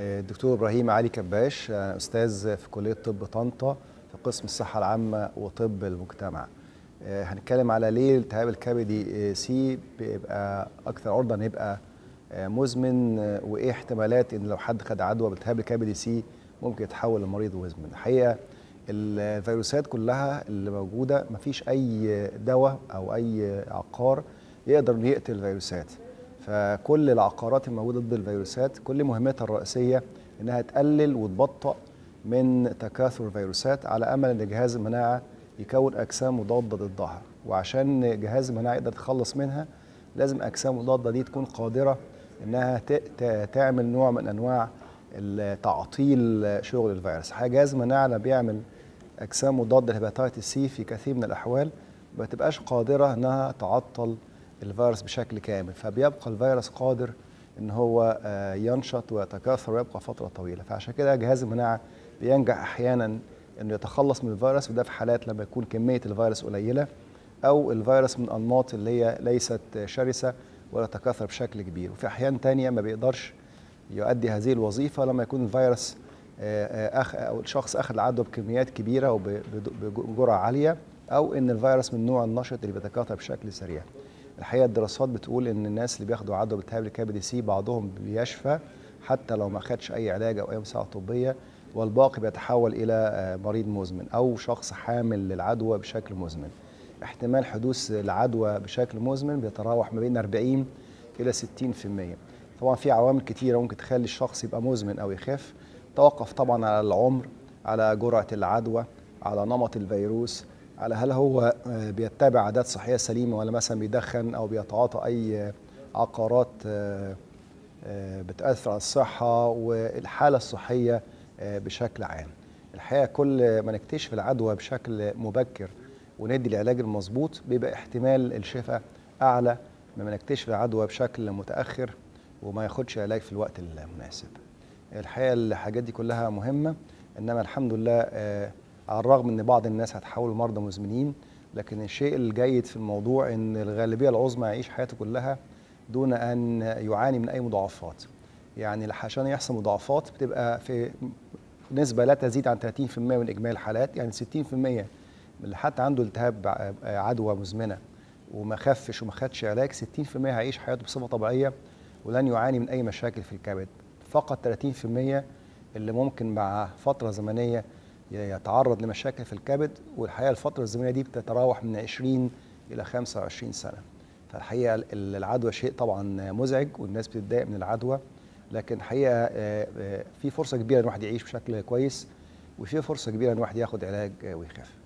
الدكتور ابراهيم علي كباش استاذ في كليه طب طنطا في قسم الصحه العامه وطب المجتمع هنتكلم على ليه الالتهاب الكبدي سي بيبقى اكثر عرضه ان يبقى مزمن وايه احتمالات ان لو حد خد عدوى بالتهاب الكبدي سي ممكن يتحول لمريض مزمن الحقيقه الفيروسات كلها اللي موجوده مفيش اي دواء او اي عقار يقدر انه يقتل الفيروسات فكل العقارات الموجوده ضد الفيروسات كل مهمتها الرئيسيه انها تقلل وتبطئ من تكاثر الفيروسات على امل ان جهاز المناعه يكون اجسام مضاده ضدها وعشان جهاز المناعه يقدر يتخلص منها لازم اجسام مضاده دي تكون قادره انها تعمل نوع من انواع تعطيل شغل الفيروس حاجه جهاز المناعه لما بيعمل اجسام مضاده لهيباتيتس سي في كثير من الاحوال ما بتبقاش قادره انها تعطل الفيروس بشكل كامل فبيبقى الفيروس قادر ان هو ينشط ويتكاثر ويبقى فتره طويله فعشان كده جهاز المناعه بينجح احيانا انه يتخلص من الفيروس وده في حالات لما يكون كميه الفيروس قليله او الفيروس من انماط اللي هي ليست شرسه ولا تكاثر بشكل كبير وفي احيان تانية ما بيقدرش يؤدي هذه الوظيفه لما يكون الفيروس أخ او الشخص اخذ العدوى بكميات كبيره وبجرعه عاليه او ان الفيروس من نوع النشط اللي بيتكاثر بشكل سريع الحقيقه الدراسات بتقول ان الناس اللي بياخدوا عدوى بالتهاب الكبدي سي بعضهم بيشفى حتى لو ما خدش اي علاج او اي مساعده طبيه والباقي بيتحول الى مريض مزمن او شخص حامل للعدوى بشكل مزمن احتمال حدوث العدوى بشكل مزمن بيتراوح ما بين 40 الى 60% طبعا في عوامل كتيره ممكن تخلي الشخص يبقى مزمن او يخف توقف طبعا على العمر على جرعه العدوى على نمط الفيروس على هل هو بيتبع عادات صحيه سليمه ولا مثلا بيدخن او بيتعاطى اي عقارات بتاثر على الصحه والحاله الصحيه بشكل عام الحقيقه كل ما نكتشف العدوى بشكل مبكر وندي العلاج المظبوط بيبقى احتمال الشفاء اعلى مما نكتشف العدوى بشكل متاخر وما ياخدش علاج في الوقت المناسب الحقيقه الحاجات دي كلها مهمه انما الحمد لله على الرغم ان بعض الناس هتحولوا مرضى مزمنين لكن الشيء الجيد في الموضوع ان الغالبيه العظمى يعيش حياته كلها دون ان يعاني من اي مضاعفات يعني عشان يحصل مضاعفات بتبقى في نسبه لا تزيد عن 30% من اجمالي الحالات يعني 60% من اللي حتى عنده التهاب عدوى مزمنه وما خفش وما خدش علاج 60% هيعيش حياته بصفه طبيعيه ولن يعاني من اي مشاكل في الكبد فقط 30% اللي ممكن مع فتره زمنيه يتعرض لمشاكل في الكبد والحقيقه الفتره الزمنيه دي بتتراوح من 20 الى 25 سنه فالحقيقه العدوى شيء طبعا مزعج والناس بتتضايق من العدوى لكن الحقيقه في فرصه كبيره ان الواحد يعيش بشكل كويس وفي فرصه كبيره ان الواحد ياخد علاج ويخف